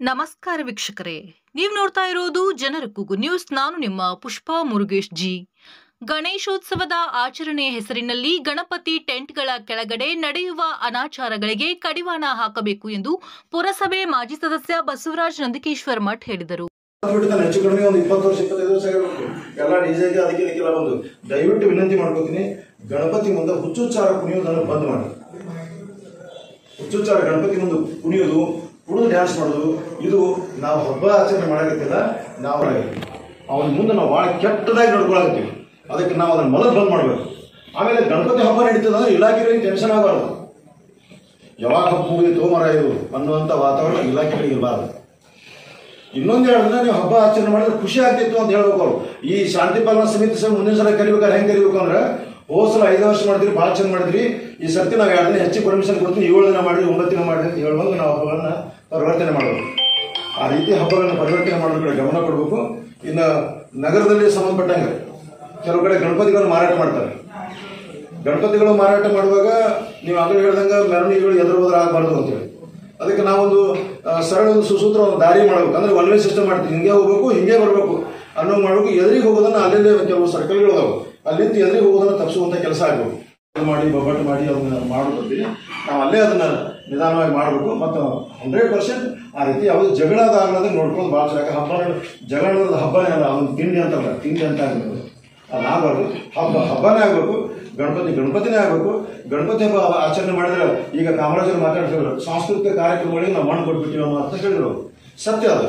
ನಮಸ್ಕಾರ ವೀಕ್ಷಕರೇ ನೀವು ನೋಡ್ತಾ ಇರೋದು ಜನರ ಕೂಗು ನ್ಯೂಸ್ ನಾನು ನಿಮ್ಮ ಪುಷ್ಪಾ ಮುರುಗೇಶ್ ಜಿ ಗಣೇಶೋತ್ಸವದ ಆಚರಣೆ ಹೆಸರಿನಲ್ಲಿ ಗಣಪತಿ ಟೆಂಟ್ಗಳ ಕೆಳಗಡೆ ನಡೆಯುವ ಅನಾಚಾರಗಳಿಗೆ ಕಡಿವಾಣ ಹಾಕಬೇಕು ಎಂದು ಪುರಸಭೆ ಮಾಜಿ ಸದಸ್ಯ ಬಸವರಾಜ್ ನಂದಿಕೇಶ್ವರ್ ಮಠ್ ಹೇಳಿದರು ಬಿಡ್ತಾನೆ ಹೆಚ್ಚು ಕಡಿಮೆ ಒಂದು ಇಪ್ಪತ್ತು ವರ್ಷ ಇಪ್ಪತ್ತೈದು ವರ್ಷ ಆಗಿರ್ಬೇಕು ಎಲ್ಲ ಡಿಜೆಗೆ ಅದಕ್ಕೆ ಇದಕ್ಕೆಲ್ಲ ಬಂದು ದಯವಿಟ್ಟು ವಿನಂತಿ ಮಾಡ್ಕೋತೀನಿ ಗಣಪತಿ ಮುಂದೆ ಹುಚ್ಚುಚ್ಚಾರ ಕುಣಿಯೋದನ್ನು ಬಂದ್ ಮಾಡಿ ಹುಚ್ಚುಚ್ಚಾರ ಗಣಪತಿ ಮುಂದೆ ಕುಣಿಯೋದು ಕುಡಿದು ಡ್ಯಾನ್ಸ್ ಮಾಡೋದು ಇದು ನಾವು ಹಬ್ಬ ಆಚರಣೆ ಮಾಡಾಕತ್ತಿಲ್ಲ ನಾವು ಅವನ ಮುಂದೆ ನಾವು ಭಾಳ ಕೆಟ್ಟದಾಗಿ ನಡ್ಕೊಳಕತ್ತೀವಿ ಅದಕ್ಕೆ ನಾವು ಅದನ್ನ ಮೊದಲು ಬಂದ್ ಮಾಡಬೇಕು ಆಮೇಲೆ ಗಣಪತಿ ಹಬ್ಬ ನಡೀತದೆ ಅಂದ್ರೆ ಇಲಾಖೆಗಳಿಗೆ ಟೆನ್ಷನ್ ಆಗಬಾರ್ದು ಯಾವಾಗ ಹಬ್ಬ ಮುಗಿದು ಮರ ಇದು ಅನ್ನುವಂಥ ವಾತಾವರಣ ಇಲಾಖೆಗಳಿಗೆ ಇರಬಾರ್ದು ಇನ್ನೊಂದು ಹೇಳಿದ್ರೆ ನೀವು ಹಬ್ಬ ಆಚರಣೆ ಮಾಡಿದ್ರೆ ಖುಷಿ ಆಗ್ತಿತ್ತು ಅಂತ ಹೇಳ್ಬೇಕು ಅವ್ರು ಈ ಶಾಂತಿ ಪಾಲನಾ ಸಮಿತಿ ಸಹ ಮುಂದಿನ ಸಲ ಕರಿಬೇಕಾದ್ರೆ ಹೆಂಗೆ ಕರಿಬೇಕು ಅಂದ್ರೆ ಹೋದ ಸಲ ಐದು ವರ್ಷ ಮಾಡಿದ್ರಿ ಭಾಳ ಚಂದ ಮಾಡಿದ್ರಿ ಈ ಸರ್ತಿ ನಾವು ಎರಡು ದಿನ ಹೆಚ್ಚಿಗೆ ಪರ್ಮಿಷನ್ ಕೊಡ್ತೀನಿ ಏಳು ದಿನ ಮಾಡಿದ್ರಿ ಒಂಬತ್ತು ದಿನ ಮಾಡಿದ್ರಿ ಅಂತ ಹೇಳುವಾಗ ನಾವು ಹಬ್ಬಗಳನ್ನ ಪರಿವರ್ತನೆ ಮಾಡಬೇಕು ಆ ರೀತಿ ಹಬ್ಬಗಳನ್ನ ಪರಿವರ್ತನೆ ಮಾಡೋದ್ರ ಕಡೆ ಗಮನ ಕೊಡಬೇಕು ಇನ್ನು ನಗರದಲ್ಲಿ ಸಂಬಂಧಪಟ್ಟಂಗೆ ಕೆಲವು ಕಡೆ ಗಣಪತಿಗಳನ್ನು ಮಾರಾಟ ಮಾಡ್ತಾರೆ ಗಣಪತಿಗಳು ಮಾರಾಟ ಮಾಡುವಾಗ ನೀವು ಆಗಲೇ ಹೇಳ್ದಂಗೆ ಮೆರವಣಿಗೆಗಳು ಎದುರು ಹೋದ್ರೆ ಆಗಬಾರ್ದು ಅಂತೇಳಿ ಅದಕ್ಕೆ ನಾವೊಂದು ಆ, ಸರಳ ಒಂದು ಸುಸೂತ್ರ ಒಂದು ದಾರಿ ಮಾಡಬೇಕು ಅಂದ್ರೆ ಒನ್ ವೇ ಸಿಸ್ಟಮ್ ಮಾಡ್ತೀವಿ ಹಿಂಗೆ ಹೋಗ್ಬೇಕು ಹಿಂಗೆ ಬರಬೇಕು ಅನ್ನೋ ಮಾಡಬೇಕು ಎದುರಿಗೆ ಹೋಗೋದನ್ನ ಅಲ್ಲೇ ಕೆಲವು ಸರ್ಕಲ್ಗಳು ಅದಾವೆ ಅಲ್ಲಿಂದ ಎದುರಿಗೆ ಹೋಗೋದನ್ನ ತಪ್ಪಿಸುವಂತ ಕೆಲಸ ಆಗಬೇಕು ಇದು ಮಾಡಿ ಬೊಬ್ಬಟ್ಟು ಮಾಡಿ ಅದನ್ನ ಮಾಡೋದ್ರಲ್ಲಿ ನಾವು ಅಲ್ಲೇ ಅದನ್ನ ನಿಧಾನವಾಗಿ ಮಾಡಬೇಕು ಮತ್ತು ಹಂಡ್ರೆಡ್ ಪರ್ಸೆಂಟ್ ಆ ರೀತಿ ಯಾವುದು ಜಗಳ ಆಗಲಾರ್ದಂಗೆ ನೋಡ್ಕೊಂಡು ಭಾಳ ಚೆನ್ನಾಗಿ ಹಬ್ಬ ಜಗಳ ಅನ್ನೋದು ಹಬ್ಬನೇ ಅಲ್ಲ ಅದೊಂದು ತಿಂಡಿ ಅಂತಲ್ಲ ತಿಂಡಿ ಅಂತ ಆಗಿರೋದು ಅದು ಆಗಬಾರ್ದು ಹಬ್ಬ ಹಬ್ಬನೇ ಆಗಬೇಕು ಗಣಪತಿ ಗಣಪತಿನೇ ಆಗಬೇಕು ಗಣಪತಿ ಹಬ್ಬ ಆಚರಣೆ ಮಾಡಿದ್ರೆ ಈಗ ಕಾಮರಾಜರು ಮಾತಾಡ್ತಿದ್ರು ಸಾಂಸ್ಕೃತಿಕ ಕಾರ್ಯಕ್ರಮಗಳಿಗೆ ನಾವು ಮಣ್ಣು ಕೊಟ್ಬಿಟ್ಟಿವಿ ಅನ್ನೋ ಅಂತ ಹೇಳಿದ್ರು ಸತ್ಯ ಅದು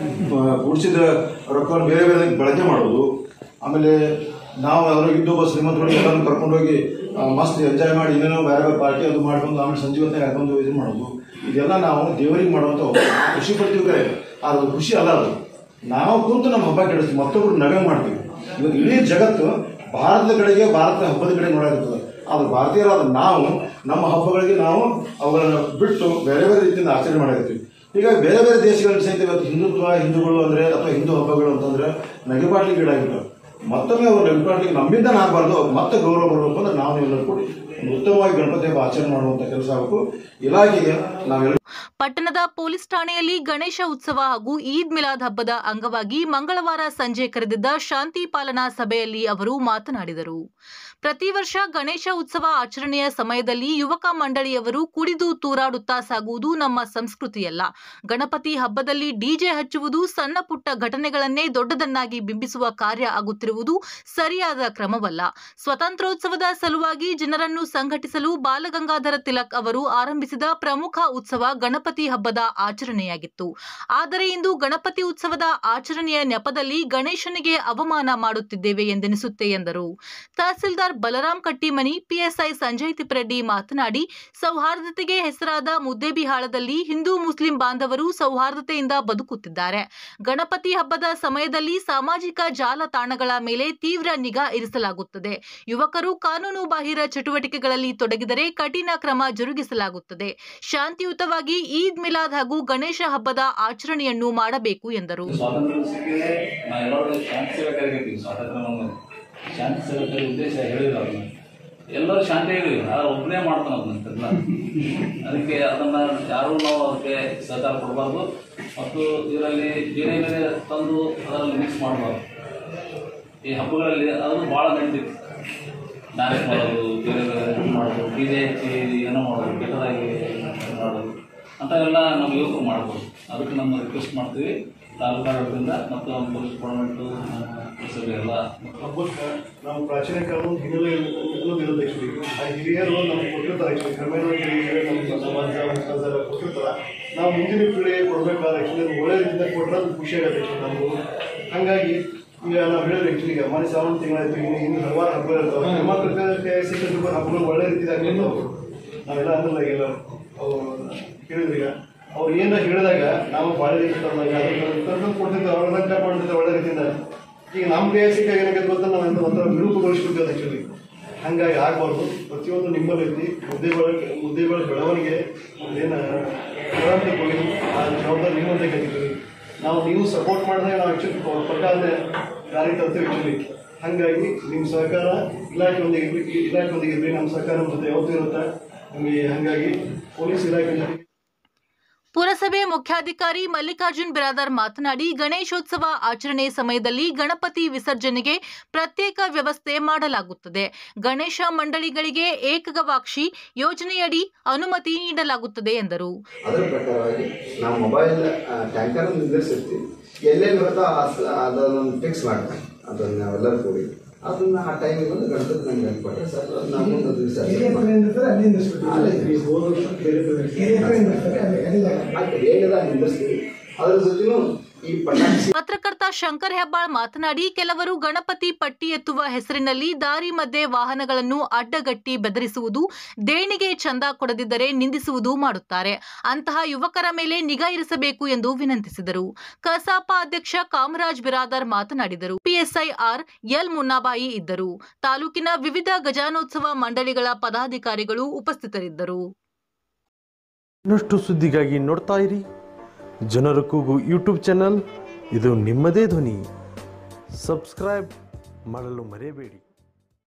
ಆ, ಗುಡಿಸಿದ ರೊಕ್ಕವನ್ನು ಬೇರೆ ಬೇರೆ ಬಳಕೆ ಮಾಡೋದು ಆಮೇಲೆ ನಾವು ಅದ್ರ ಇನ್ನೊಬ್ಬ ಶ್ರೀಮಂತರು ಎಲ್ಲರನ್ನು ಕರ್ಕೊಂಡೋಗಿ ಆ, ಮಸ್ತ್ ಎಂಜಾಯ್ ಮಾಡಿ ಏನೇನೋ ಬೇರೆ ಬೇರೆ ಪಾರ್ಟಿ ಅದು ಮಾಡ್ಕೊಂಡು ಆಮೇಲೆ ಸಂಜೆ ಹೊತ್ತಿಗೆ ಹಾಕೊಂಡು ಇದು ಮಾಡೋದು ಇದೆಲ್ಲ ನಾವು ದೇವರಿಗೆ ಮಾಡುವಂಥ ಖುಷಿ ಪಡ್ತೀವಿ ಕರೆ ಅದು ಖುಷಿ ಅಲ್ಲ ಅದು ನಾವು ಕುಂತು ನಮ್ಮ ಹಬ್ಬ ಕೆಡಿಸ್ತೀವಿ ಮತ್ತೊಬ್ರು ನಗೆ ಮಾಡ್ತೀವಿ ಇವತ್ತು ಇಡೀ ಜಗತ್ತು ಭಾರತದ ಕಡೆಗೆ ಭಾರತ ಹಬ್ಬದ ಕಡೆ ನೋಡಾಕತ್ತದ ಅದು ಭಾರತೀಯರಾದ ನಾವು ನಮ್ಮ ಹಬ್ಬಗಳಿಗೆ ನಾವು ಅವುಗಳನ್ನು ಬಿಟ್ಟು ಬೇರೆ ಬೇರೆ ರೀತಿಯಿಂದ ಆಚರಣೆ ಮಾಡಾಕತ್ತೀವಿ ಹೀಗಾಗಿ ಬೇರೆ ಬೇರೆ ದೇಶಗಳಲ್ಲಿ ಸಹಿತ ಇವತ್ತು ಹಿಂದುತ್ವ ಹಿಂದೂಗಳು ಅಂದ್ರೆ ಅಥವಾ ಹಿಂದೂ ಹಬ್ಬಗಳು ಅಂತಂದ್ರೆ ನಗೆಪಾಟ್ಲಿಗೆ ಈಡಾಗಿರ್ತವೆ ಮತ್ತೊಮ್ಮೆ ಅವರು ನಗೆಪಾಟ್ಲಿಗೆ ನಮ್ಮಿಂದ ಆಗಬಾರ್ದು ಅವ್ರು ಮತ್ತೆ ಗೌರವ ಬರಬೇಕು ಅಂದ್ರೆ ನಾವು ಎಲ್ಲರೂ ಕೂಡಿ ಒಂದು ಉತ್ತಮವಾಗಿ ಗಣಪತಿ ಹಬ್ಬ ಆಚರಣೆ ಮಾಡುವಂತ ಕೆಲಸ ಆಗಬೇಕು ಇಲಾಖೆಗೆ ನಾವೆಲ್ಲ ಪಟ್ಟಣದ ಪೊಲೀಸ್ ಠಾಣೆಯಲ್ಲಿ ಗಣೇಶ ಉತ್ಸವ ಹಾಗೂ ಈದ್ ಮಿಲಾದ್ ಹಬ್ಬದ ಅಂಗವಾಗಿ ಮಂಗಳವಾರ ಸಂಜೆ ಕರೆದಿದ್ದ ಶಾಂತಿ ಪಾಲನಾ ಸಭೆಯಲ್ಲಿ ಅವರು ಮಾತನಾಡಿದರು ಪ್ರತಿ ವರ್ಷ ಗಣೇಶ ಉತ್ಸವ ಆಚರಣೆಯ ಸಮಯದಲ್ಲಿ ಯುವಕ ಮಂಡಳಿಯವರು ಕುಡಿದು ತೂರಾಡುತ್ತಾ ಸಾಗುವುದು ನಮ್ಮ ಸಂಸ್ಕೃತಿಯಲ್ಲ ಗಣಪತಿ ಹಬ್ಬದಲ್ಲಿ ಡಿಜೆ ಹಚ್ಚುವುದು ಸಣ್ಣ ಪುಟ್ಟ ಘಟನೆಗಳನ್ನೇ ದೊಡ್ಡದನ್ನಾಗಿ ಬಿಂಬಿಸುವ ಕಾರ್ಯ ಆಗುತ್ತಿರುವುದು ಸರಿಯಾದ ಕ್ರಮವಲ್ಲ ಸ್ವತಂತ್ರೋತ್ಸವದ ಸಲುವಾಗಿ ಜನರನ್ನು ಸಂಘಟಿಸಲು ಬಾಲಗಂಗಾಧರ ತಿಲಕ್ ಅವರು ಆರಂಭಿಸಿದ ಪ್ರಮುಖ ಉತ್ಸವ ಗಣಪತಿ ಹಬ್ಬದ ಆಚರಣೆಯಾಗಿತ್ತು ಆದರೆ ಇಂದು ಗಣಪತಿ ಉತ್ಸವದ ಆಚರಣೆಯ ನೆಪದಲ್ಲಿ ಗಣೇಶನಿಗೆ ಅವಮಾನ ಮಾಡುತ್ತಿದ್ದೇವೆ ಎಂದೆನಿಸುತ್ತೆ ಎಂದರು ತಹಸೀಲ್ದಾರ್ ಬಲರಾಮ್ ಕಟ್ಟಿಮನಿ ಪಿಎಸ್ಐ ಸಂಜಯ್ ತಿಪ್ಪರೆಡ್ಡಿ ಮಾತನಾಡಿ ಸೌಹಾರ್ದತೆಗೆ ಹೆಸರಾದ ಮುದ್ದೇಬಿಹಾಳದಲ್ಲಿ ಹಿಂದೂ ಮುಸ್ಲಿಂ ಬಾಂಧವರು ಸೌಹಾರ್ದತೆಯಿಂದ ಬದುಕುತ್ತಿದ್ದಾರೆ ಗಣಪತಿ ಹಬ್ಬದ ಸಮಯದಲ್ಲಿ ಸಾಮಾಜಿಕ ಜಾಲತಾಣಗಳ ಮೇಲೆ ತೀವ್ರ ನಿಗಾ ಇರಿಸಲಾಗುತ್ತದೆ ಯುವಕರು ಕಾನೂನು ಬಾಹಿರ ಚಟುವಟಿಕೆಗಳಲ್ಲಿ ತೊಡಗಿದರೆ ಕಠಿಣ ಕ್ರಮ ಜರುಗಿಸಲಾಗುತ್ತದೆ ಶಾಂತಿಯುತವಾಗಿ ಈದ್ ಮಿಲಾದ್ ಹಾಗೂ ಗಣೇಶ ಹಬ್ಬದ ಆಚರಣೆಯನ್ನು ಮಾಡಬೇಕು ಎಂದರು ಸ್ವಾತಂತ್ರ್ಯ ಸಿಕ್ಕಿದೆ ನಾವು ಎಲ್ಲರೂ ಶಾಂತಿ ಸೇವೆ ಕರಿತೀವಿ ಸ್ವಾತಂತ್ರ್ಯ ನಮ್ಗೆ ಶಾಂತಿ ಸೇವೆ ಕರಿ ಉದ್ದೇಶ ಹೇಳಿದ್ರು ಅದನ್ನ ಎಲ್ಲರೂ ಶಾಂತಿಯಾಗಿ ಆದ್ರೆ ಒಬ್ಬನೇ ಮಾಡ್ತಾನೆ ಅದನ್ನ ಅದಕ್ಕೆ ಅದನ್ನ ಯಾರೂ ನಾವು ಅದಕ್ಕೆ ಸಹಕಾರ ಕೊಡಬಾರ್ದು ಮತ್ತು ಇದರಲ್ಲಿ ಬೇರೆ ಬೇರೆ ತಂದು ಅದರಲ್ಲಿ ಮಿಕ್ಸ್ ಮಾಡಬಾರ್ದು ಈ ಹಬ್ಬಗಳಲ್ಲಿ ಅದು ಭಾಳ ನಡೀತಿತ್ತು ಡ್ಯಾನ್ಸ್ ಮಾಡೋದು ಬೇರೆ ಬೇರೆ ಮಾಡೋದು ಡಿ ಜೆ ಹಚ್ಚಿ ಏನೋ ಮಾಡೋದು ಕೆಟ್ಟದಾಗಿ ಮಾಡೋದು ಅಂಥವೆಲ್ಲ ನಮ್ಮ ಯುವಕರು ಮಾಡ್ಬೋದು ಅದಕ್ಕೆ ನಮ್ಮ ರಿಕ್ವೆಸ್ಟ್ ಮಾಡ್ತೀವಿ ತಾಲೂಕು ಆಡಳಿತದಿಂದ ಮತ್ತು ನಮ್ಮ ಪೊಲೀಸ್ ಡಿಪಾರ್ಟ್ಮೆಂಟು ಪುರಸಭೆ ಎಲ್ಲ ಹಬ್ಬಕ್ಕೆ ನಾವು ಪ್ರಾಚೀನ ಕಾಲದ ಹಿನ್ನೆಲೆ ಅನ್ನೋದು ಇರುತ್ತೆ ಆ್ಯಕ್ಚುಲಿ ಆ ಹಿರಿಯರು ನಮ್ಗೆ ಕೊಟ್ಟಿರ್ತಾರೆ ಆ್ಯಕ್ಚುಲಿ ಕ್ರಮೇಣವಾಗಿ ಹಿರಿಯರು ನಮ್ಮ ಸಮಾಜ ಮುಖಾಂತರ ಕೊಟ್ಟಿರ್ತಾರೆ ನಾವು ಮುಂದಿನ ಪೀಳಿಗೆ ಕೊಡಬೇಕಾದ್ರೆ ಆ್ಯಕ್ಚುಲಿ ಅದು ಒಳ್ಳೆ ರೀತಿಯಿಂದ ಕೊಟ್ಟರೆ ಅದು ಖುಷಿ ಆಗುತ್ತೆ ಆ್ಯಕ್ಚುಲಿ ನಮಗೂ ಹಾಗಾಗಿ ಈಗ ನಾವು ಹೇಳಿದ್ರೆ ಆ್ಯಕ್ಚುಲಿ ಈಗ ಮನೆ ಸಾವನ್ ತಿಂಗಳಾಯ್ತು ಇನ್ನು ಇನ್ನು ಹಲವಾರು ಹಬ್ಬಗಳು ಇರ್ತಾವೆ ಹೆಣ್ಮಕ್ಳಿಗೆ ಸಿಕ್ಕ ಹಬ್ಬಗಳು ಒಳ್ಳೆ ರೀತಿಯಾಗಿ ಆಗ್ತಾವೆ ನಾವೆಲ್ಲ ಅಂದ್ರಲ್ಲ ಈಗ ಅವ್ರು ಹೇಳಿದ್ರು ಈಗ ಅವ್ರು ಏನಾರ ಹೇಳಿದಾಗ ನಾವು ಭಾಳ ರೀತಿ ತಂದು ಕೊಡ್ತಿದ್ದೆ ಅವ್ರ ಅಲಂಕಾರ ಮಾಡ್ತಿದ್ದೆ ಒಳ್ಳೆ ರೀತಿಯಿಂದ ಈಗ ನಮ್ಮ ಕೈ ಸಿಕ್ಕಾಗ ಏನಾಗತ್ತೆ ಗೊತ್ತಾ ನಾವು ಎಂತ ಒಂಥರ ವಿರೂಪಗೊಳಿಸ್ಬಿಡ್ತೇವೆ ಆ್ಯಕ್ಚುಲಿ ಹಂಗಾಗಿ ಆಗ್ಬಾರ್ದು ಪ್ರತಿಯೊಂದು ನಿಮ್ಮಲ್ಲಿ ಐತಿ ಮುದ್ದೆಗಳ ಮುದ್ದೆಗಳ ಬೆಳವಣಿಗೆ ಏನು ಬೆಳವಣಿಗೆ ಕೊಡಿ ಆ ಜವಾಬ್ದಾರಿ ನೀವು ಅಂತ ಕರಿತೀವಿ ನಾವು ನೀವು ಸಪೋರ್ಟ್ ಮಾಡಿದಾಗ ನಾವು ಆ್ಯಕ್ಚುಲಿ ಪ್ರಕಾರನೇ ದಾರಿ ತರ್ತೀವಿ ಆ್ಯಕ್ಚುಲಿ ಹಾಗಾಗಿ ನಿಮ್ಮ ಸಹಕಾರ ಇಲಾಖೆಯೊಂದಿಗೆ ಇರ್ಲಿ ಇಲಾಖೆಯೊಂದಿಗೆ ಇರಲಿ ನಮ್ಮ ಸಹಕಾರ ನಮ್ಮ ಜೊತೆ ಯಾವತ್ತೂ ಇರುತ್ತೆ ನಮಗೆ ಹಾಗಾಗಿ ಪೊಲೀಸ್ ಇಲಾಖೆ ಜೊತೆ ಪುರಸಭೆ ಮುಖ್ಯಾಧಿಕಾರಿ ಮಲ್ಲಿಕಾರ್ಜುನ್ ಬಿರಾದಾರ್ ಮಾತನಾಡಿ ಗಣೇಶೋತ್ಸವ ಆಚರಣೆ ಸಮಯದಲ್ಲಿ ಗಣಪತಿ ವಿಸರ್ಜನೆಗೆ ಪ್ರತ್ಯೇಕ ವ್ಯವಸ್ಥೆ ಮಾಡಲಾಗುತ್ತದೆ ಗಣೇಶ ಮಂಡಳಿಗಳಿಗೆ ಏಕಗವಾಕ್ಷಿ ಯೋಜನೆಯಡಿ ಅನುಮತಿ ನೀಡಲಾಗುತ್ತದೆ ಎಂದರು ಅದರ ಪ್ರಕಾರವಾಗಿ ನಾವು ಮೊಬೈಲ್ ಟ್ಯಾಂಕರ್ ನಿಂದಿರ್ಸಿರ್ತೀವಿ ಎಲ್ಲೆಲ್ಲಿ ಬರ್ತೋ ಆ ಸ- ಅದನ್ನು ಫಿಕ್ಸ್ ಮಾಡ್ತಾರೆ ಅದನ್ನು ನಾವೆಲ್ಲರೂ ಕೂಡಿ ಅದನ್ನ ಆ ಟೈಮಿಗೆ ಬಂದು ಗಣಪತಿ ನಂಗೆ ಕೊಟ್ಟರೆ ಸರ್ ನಾವು ಮುಂದೊಂದು ದಿವಸ ಏನಿದೆ ನಿಂದಿರ್ಸ್ತೀವಿ ಅದ್ರ ಜೊತೆನೂ ಈ ಪಟಾಕಿ ಪತ್ರಕರ್ತ ಶಂಕರ್ ಹೆಬ್ಬಾಳ್ ಮಾತನಾಡಿ ಕೆಲವರು ಗಣಪತಿ ಪಟ್ಟಿ ಎತ್ತುವ ಹೆಸರಿನಲ್ಲಿ ದಾರಿ ಮಧ್ಯೆ ವಾಹನಗಳನ್ನು ಅಡ್ಡಗಟ್ಟಿ ಬೆದರಿಸುವುದು ದೇಣಿಗೆ ಚಂದ ಕೊಡದಿದ್ದರೆ ನಿಂದಿಸುವುದು ಮಾಡುತ್ತಾರೆ ಅಂತಹ ಯುವಕರ ಮೇಲೆ ನಿಗಾ ಇರಿಸಬೇಕು ಎಂದು ವಿನಂತಿಸಿದರು ಕಸಾಪ ಅಧ್ಯಕ್ಷ ಕಾಮರಾಜ್ ಬಿರಾದಾರ್ ಮಾತನಾಡಿದರು ಪಿಎಸ್ಐ ಆರ್ ಎಲ್ ಮುನ್ನಾಬಾಯಿ ಇದ್ದರು ತಾಲೂಕಿನ ವಿವಿಧ ಗಜಾನೋತ್ಸವ ಮಂಡಳಿಗಳ ಪದಾಧಿಕಾರಿಗಳು ಉಪಸ್ಥಿತರಿದ್ದರು ಇನ್ನಷ್ಟು ಸುದ್ದಿಗಾಗಿ ನೋಡ್ತಾ ಇರಿ ಜನರ ಕೂಗು ಯೂಟ್ಯೂಬ್ ಚಾನಲ್ ಇದು ನಿಮ್ಮದೇ ಧ್ವನಿ ಸಬ್ಸ್ಕ್ರೈಬ್ ಮಾಡಲು ಮರೆಯಬೇಡಿ